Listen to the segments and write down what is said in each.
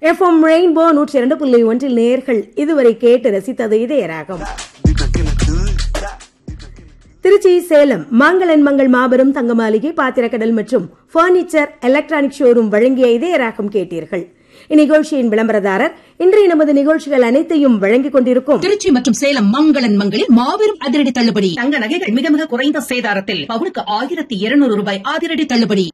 FM rainbow நூற்றி இரண்டு புள்ளி ஒன்றில் நேர்கள் இதுவரை கேட்டு ரசித்தது இதயராகம் திருச்சி சேலம் மங்களன் மங்கள் மாபெரும் தங்க மாளிகை பாத்திரக்கடல் மற்றும் பர்னிச்சர் எலக்ட்ரானிக் ஷோரூம் வழங்கிய இதயராகம் கேட்டீர்கள் இந்நிகழ்ச்சியின் விளம்பரதாரர் இன்றைய நமது நிகழ்ச்சிகள் அனைத்தையும் வழங்கிக் கொண்டிருக்கும் திருச்சி மற்றும் சேலம் மங்களன் மங்களில் மாபெரும் அதிரடி தள்ளுபடி தங்க நகைகள் மிக மிக குறைந்த சேதாரத்தில் பவுனுக்கு ஆயிரத்தி இருநூறு ரூபாய் அதிரடி தள்ளுபடி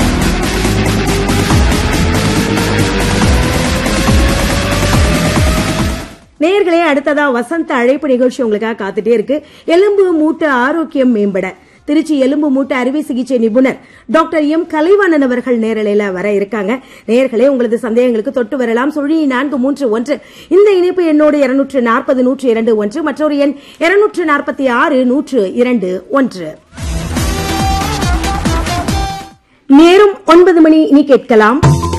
நேயர்களே அடுத்ததா வசந்த அழைப்பு நிகழ்ச்சி உங்களுக்காக காத்துட்டே இருக்கு எலும்பு மூட்டு ஆரோக்கியம் மேம்பட திருச்சி எலும்பு மூட்டு அறுவை சிகிச்சை நிபுணர் டாக்டர் எம் கலைவாணன் அவர்கள் நேரலையில வர இருக்காங்க நேயர்களே உங்களது சந்தேகங்களுக்கு தொட்டு வரலாம் சுழி நான்கு மூன்று ஒன்று இந்த இணைப்பு எண்ணோடு இருநூற்று நாற்பது நூற்று இரண்டு ஒன்று மற்றொரு எண் இருநூற்று நாற்பத்தி ஆறு நூற்று இரண்டு ஒன்று நேரம் ஒன்பது மணி இனி கேட்கலாம்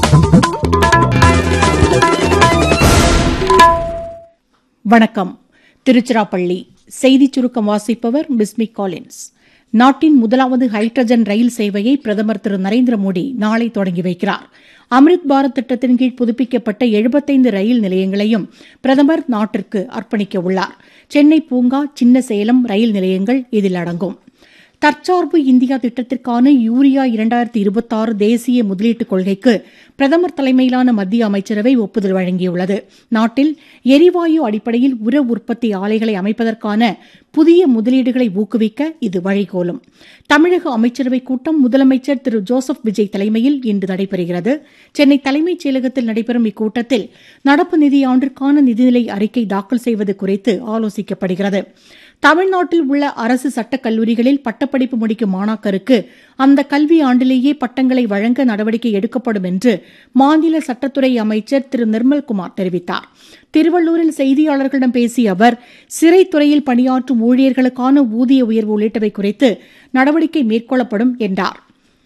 வணக்கம் திருச்சிராப்பள்ளி செய்திச் சுருக்கம் வாசிப்பவர் பிஸ்மி காலின்ஸ் நாட்டின் முதலாவது ஹைட்ரஜன் ரயில் சேவையை பிரதமர் திரு நரேந்திர மோடி நாளை தொடங்கி வைக்கிறார் அம்ரித் பாரத் திட்டத்தின் கீழ் புதுப்பிக்கப்பட்ட எழுபத்தைந்து ரயில் நிலையங்களையும் பிரதமர் நாட்டிற்கு அர்ப்பணிக்க உள்ளார் சென்னை பூங்கா சின்ன சேலம் ரயில் நிலையங்கள் இதில் அடங்கும் தற்சார்பு இந்தியா திட்டத்திற்கான யூரியா இரண்டாயிரத்தி இருபத்தாறு தேசிய முதலீட்டுக் கொள்கைக்கு பிரதமர் தலைமையிலான மத்திய அமைச்சரவை ஒப்புதல் வழங்கியுள்ளது நாட்டில் எரிவாயு அடிப்படையில் உர உற்பத்தி ஆலைகளை அமைப்பதற்கான புதிய முதலீடுகளை ஊக்குவிக்க இது வழிகோலும் தமிழக அமைச்சரவைக் கூட்டம் முதலமைச்சர் திரு ஜோசப் விஜய் தலைமையில் இன்று நடைபெறுகிறது சென்னை தலைமைச் செயலகத்தில் நடைபெறும் இக்கூட்டத்தில் நடப்பு நிதியாண்டிற்கான நிதிநிலை அறிக்கை தாக்கல் செய்வது குறித்து ஆலோசிக்கப்படுகிறது தமிழ்நாட்டில் உள்ள அரசு சட்டக் கல்லூரிகளில் பட்டப்படிப்பு முடிக்கும் மாணாக்கருக்கு அந்த கல்வி ஆண்டிலேயே பட்டங்களை வழங்க நடவடிக்கை எடுக்கப்படும் என்று மாநில சட்டத்துறை அமைச்சர் திரு நிர்மல்குமார் தெரிவித்தார் திருவள்ளூரில் செய்தியாளர்களிடம் பேசிய அவர் சிறைத்துறையில் பணியாற்றும் ஊழியர்களுக்கான ஊதிய உயர்வு உள்ளிட்டவை குறித்து நடவடிக்கை மேற்கொள்ளப்படும் என்றார்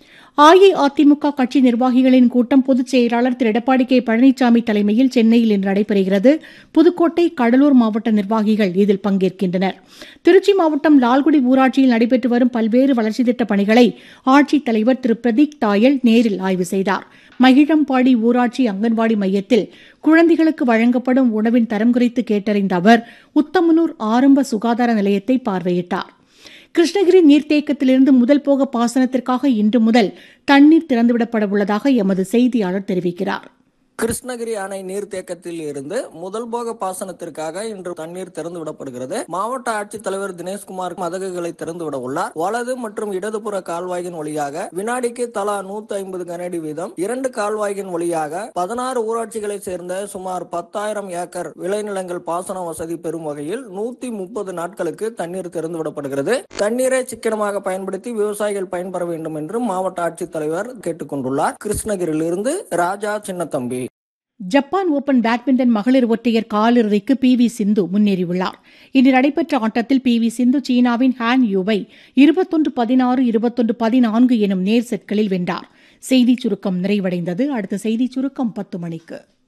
அஇஅதிமுக கட்சி நிர்வாகிகளின் கூட்டம் பொதுச் செயலாளர் திரு எடப்பாடி கே பழனிசாமி தலைமையில் சென்னையில் இன்று நடைபெறுகிறது புதுக்கோட்டை கடலூர் மாவட்ட நிர்வாகிகள் இதில் பங்கேற்கின்றனர் திருச்சி மாவட்டம் லால்குடி ஊராட்சியில் நடைபெற்று வரும் பல்வேறு வளர்ச்சித் திட்டப் பணிகளை ஆட்சித் தலைவர் திரு பிரதீக் தாயல் நேரில் ஆய்வு செய்தார் மகிழம்பாடி ஊராட்சி அங்கன்வாடி மையத்தில் குழந்தைகளுக்கு வழங்கப்படும் உணவின் தரம் குறித்து கேட்டறிந்த அவர் உத்தமனூர் ஆரம்ப சுகாதார நிலையத்தை பார்வையிட்டார் கிருஷ்ணகிரி நீர்த்தேக்கத்திலிருந்து முதல் போக பாசனத்திற்காக இன்று முதல் தண்ணீர் திறந்துவிடப்பட உள்ளதாக எமது செய்தியாளர் தெரிவிக்கிறார் கிருஷ்ணகிரி அணை நீர்த்தேக்கத்தில் இருந்து முதல் போக பாசனத்திற்காக இன்று தண்ணீர் திறந்து விடப்படுகிறது மாவட்ட ஆட்சித்தலைவர் தினேஷ்குமார் மதகுகளை திறந்து விட உள்ளார் வலது மற்றும் இடதுபுற கால்வாய்யின் வழியாக வினாடிக்கு தலா நூத்தி ஐம்பது கனஅடி வீதம் இரண்டு கால்வாய்யின் வழியாக பதினாறு ஊராட்சிகளைச் சேர்ந்த சுமார் பத்தாயிரம் ஏக்கர் விளைநிலங்கள் பாசன வசதி பெறும் வகையில் நூத்தி முப்பது நாட்களுக்கு தண்ணீர் திறந்து விடப்படுகிறது தண்ணீரை சிக்கனமாக பயன்படுத்தி விவசாயிகள் பயன்பெற வேண்டும் என்று மாவட்ட ஆட்சித்தலைவர் கேட்டுக் கொண்டுள்ளார் கிருஷ்ணகிரியிலிருந்து Raja Chinnathambi Japan open badminton மகளிர் ஒற்றையர் காலிறுதிக்கு பி வி சிந்து முன்னேறியுள்ளார் இன்று நடைபெற்ற ஆட்டத்தில் பி வி சிந்து சீனாவின் ஹான் யூவை இருபத்தொன்று பதினாறு இருபத்தொன்று பதினான்கு எனும் நேர் செட்களில் வென்றார் செய்திச் சுருக்கம் நிறைவடைந்தது அடுத்த செய்திச் சுருக்கம் பத்து மணிக்கு